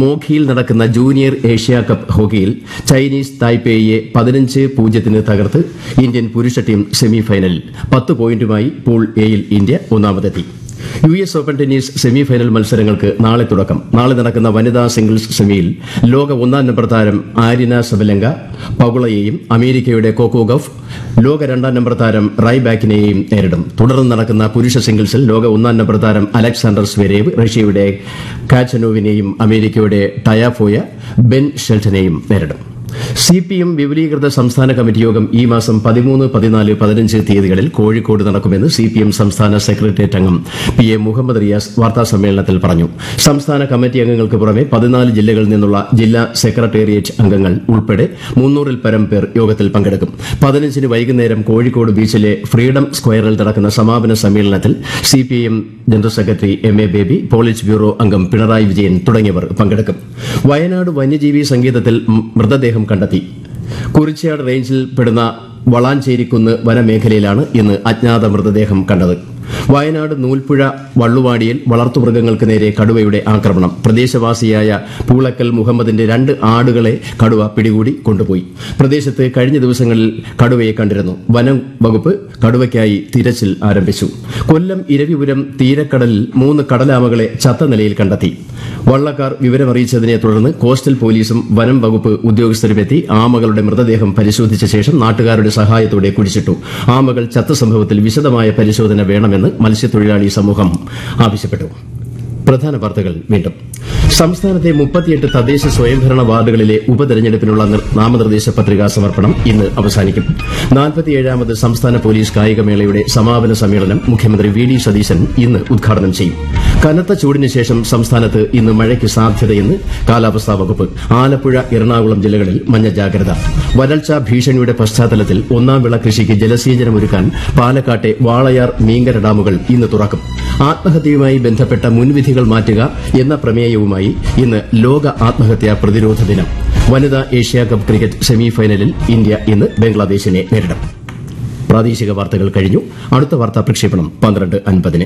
മോഖിയിൽ നടക്കുന്ന junior Asia cup ഹോക്കിയിൽ Chinese തായ്പേയിയെ പതിനഞ്ച് പൂജ്യത്തിന് തകർത്ത് ഇന്ത്യൻ പുരുഷ ടീം സെമിഫൈനലിൽ പത്ത് പോയിന്റുമായി പൂൾ എയിൽ ഇന്ത്യ ഒന്നാമതെത്തി U S open tennis semifinal മത്സരങ്ങൾക്ക് നാളെ തുടക്കം നാളെ നടക്കുന്ന വനിതാ സിംഗിൾസ് സെമിയിൽ ലോക ഒന്നാം നമ്പർ താരം ആര്യന സബലങ്ക പകുളയെയും അമേരിക്കയുടെ കോക്കോ ഗഫ് ലോക രണ്ടാം നമ്പർ താരം റൈബാക്കിനെയും നേരിടും തുടർന്ന് നടക്കുന്ന പുരുഷ സിംഗിൾസിൽ ലോക ഒന്നാം നമ്പർ താരം അലക്സാണ്ടർ സ്വരേവ് റഷ്യയുടെ കാച്ചനോവിനെയും അമേരിക്കയുടെ ടയാഫോയ ബെൻ ഷെൽറ്റനെയും നേരിടും സി പി എം വിപുലീകൃത സംസ്ഥാന കമ്മിറ്റി യോഗം ഈ മാസം പതിമൂന്ന് പതിനാല് പതിനഞ്ച് തീയതികളിൽ കോഴിക്കോട് നടക്കുമെന്ന് സി പി എം സംസ്ഥാന സെക്രട്ടേറിയറ്റ് അംഗം പി എ മുഹമ്മദ് റിയാസ് വാർത്താസമ്മേളനത്തിൽ പറഞ്ഞു സംസ്ഥാന കമ്മിറ്റി അംഗങ്ങൾക്ക് പുറമെ പതിനാല് ജില്ലകളിൽ നിന്നുള്ള ജില്ലാ സെക്രട്ടേറിയറ്റ് അംഗങ്ങൾ ഉൾപ്പെടെ മുന്നൂറിൽ പരം പേർ യോഗത്തിൽ പങ്കെടുക്കും പതിനഞ്ചിന് വൈകുന്നേരം കോഴിക്കോട് ബീച്ചിലെ ഫ്രീഡം സ്ക്വയറിൽ നടക്കുന്ന സമാപന സമ്മേളനത്തിൽ C P I M general secretary M A Baby politburo അംഗം പിണറായി വിജയൻ തുടങ്ങിയവർ പങ്കെടുക്കും വയനാട് വന്യജീവി സങ്കേതത്തിൽ മൃതദേഹം കണ്ടെത്തി കുറിച്യാട് റേഞ്ചിൽ പെടുന്ന വളാഞ്ചേരിക്കുന്ന് വനമേഖലയിലാണ് ഇന്ന് അജ്ഞാത മൃതദേഹം കണ്ടത് വയനാട് നൂൽപ്പുഴ വള്ളുവാടിയിൽ വളർത്തുമൃഗങ്ങൾക്ക് നേരെ കടുവയുടെ ആക്രമണം പ്രദേശവാസിയായ പൂളക്കൽ മുഹമ്മദിന്റെ രണ്ട് ആടുകളെ കടുവ പിടികൂടി കൊണ്ടുപോയി പ്രദേശത്ത് കഴിഞ്ഞ ദിവസങ്ങളിൽ കടുവയെ കണ്ടിരുന്നു വനം വകുപ്പ് കടുവയ്ക്കായി തിരച്ചിൽ ആരംഭിച്ചു കൊല്ലം ഇരവിപുരം തീരക്കടലിൽ മൂന്ന് കടലാമകളെ ചത്ത നിലയിൽ കണ്ടെത്തി വള്ളക്കാർ വിവരമറിയിച്ചതിനെ തുടർന്ന് കോസ്റ്റൽ പോലീസും വനം വകുപ്പ് ഉദ്യോഗസ്ഥരുമെത്തി ആമകളുടെ മൃതദേഹം പരിശോധിച്ച ശേഷം നാട്ടുകാരുടെ സഹായത്തോടെ കുഴിച്ചിട്ടു ആമകൾ ചത്ത സംഭവത്തിൽ വിശദമായ പരിശോധന വേണമെന്ന് മത്സ്യത്തൊഴിലാളി സമൂഹം ആവശ്യപ്പെട്ടു പ്രധാന വാർത്തകൾ വീണ്ടും സംസ്ഥാനത്തെ മുപ്പത്തിയെട്ട് തദ്ദേശ സ്വയംഭരണ വാർഡുകളിലെ ഉപതെരഞ്ഞെടുപ്പിനുള്ള നിർ- നാമനിർദ്ദേശ പത്രികാ സമർപ്പണം ഇന്ന് അവസാനിക്കും നാൽപ്പത്തിയേഴാമത് സംസ്ഥാന പോലീസ് കായികമേളയുടെ സമാപന സമ്മേളനം മുഖ്യമന്ത്രി വി ഡി സതീശൻ ഇന്ന് ഉദ്ഘാടനം ചെയ്യും കനത്ത ചൂടിന് ശേഷം സംസ്ഥാനത്ത് ഇന്ന് മഴയ്ക്ക് സാധ്യതയെന്ന് കാലാവസ്ഥാ വകുപ്പ് ആലപ്പുഴ എറണാകുളം ജില്ലകളിൽ മഞ്ഞ ജാഗ്രത വരൾച്ച ഭീഷണിയുടെ പശ്ചാത്തലത്തിൽ ഒന്നാം വിള കൃഷിക്ക് ജലസേചനമൊരുക്കാൻ പാലക്കാട്ടെ വാളയാർ മീങ്കര ഡാമുകൾ ഇന്ന് തുറക്കും ആത്മഹത്യയുമായി ബന്ധപ്പെട്ട മുൻവിധികൾ മാറ്റുക എന്ന പ്രമേയവുമായി ഇന്ന് ലോക ആത്മഹത്യാ പ്രതിരോധ ദിനം വനിതാ ഏഷ്യ കപ്പ് ക്രിക്കറ്റ് സെമിഫൈനലിൽ ഇന്ത്യ ഇന്ന് ബംഗ്ലാദേശിനെ നേരിടും പ്രാദേശിക വാർത്തകൾ കഴിഞ്ഞു അടുത്ത വാർത്താ പ്രക്ഷേപണം പന്ത്രണ്ട് അൻപതിന്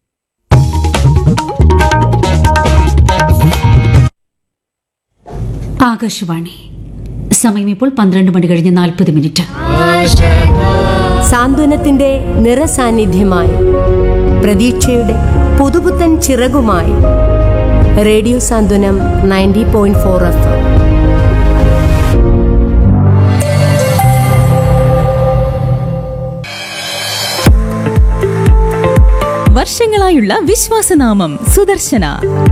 ആകാശവാണി സമയം ഇപ്പോൾ പന്ത്രണ്ട് മണി കഴിഞ്ഞ് നാൽപ്പത് മിനിറ്റ് സാന്ത്വനത്തിന്റെ നിറസാന്നിധ്യമായി പ്രതീക്ഷയുടെ പുതുപുത്തൻ ചിറകുമായി radio Santhwanam ninety point four F വർഷങ്ങളായുള്ള വിശ്വാസനാമം സുദർശന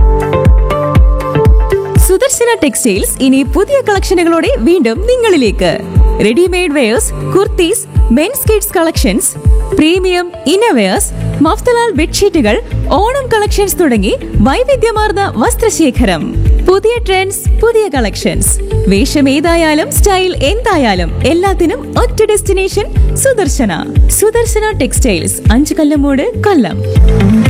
സുദർശന ടെക്സ്റ്റൈൽസ് ഇനി പുതിയ കളക്ഷനുകളോടെ വീണ്ടും നിങ്ങളിലേക്ക് readymade wears kurtis men's kids collections premium innerwears Mafatlal ബെഡ്ഷീറ്റുകൾ ഓണം കളക്ഷൻസ് തുടങ്ങി വൈവിധ്യമാർന്ന വസ്ത്രശേഖരം പുതിയ ട്രെൻഡ്സ് പുതിയ കളക്ഷൻസ് വേഷം ഏതായാലും സ്റ്റൈൽ എന്തായാലും എല്ലാത്തിനും ഒറ്റ ഡെസ്റ്റിനേഷൻ സുദർശന സുദർശന ടെക്സ്റ്റൈൽസ് അഞ്ചു കല്ലമൂട് കൊല്ലം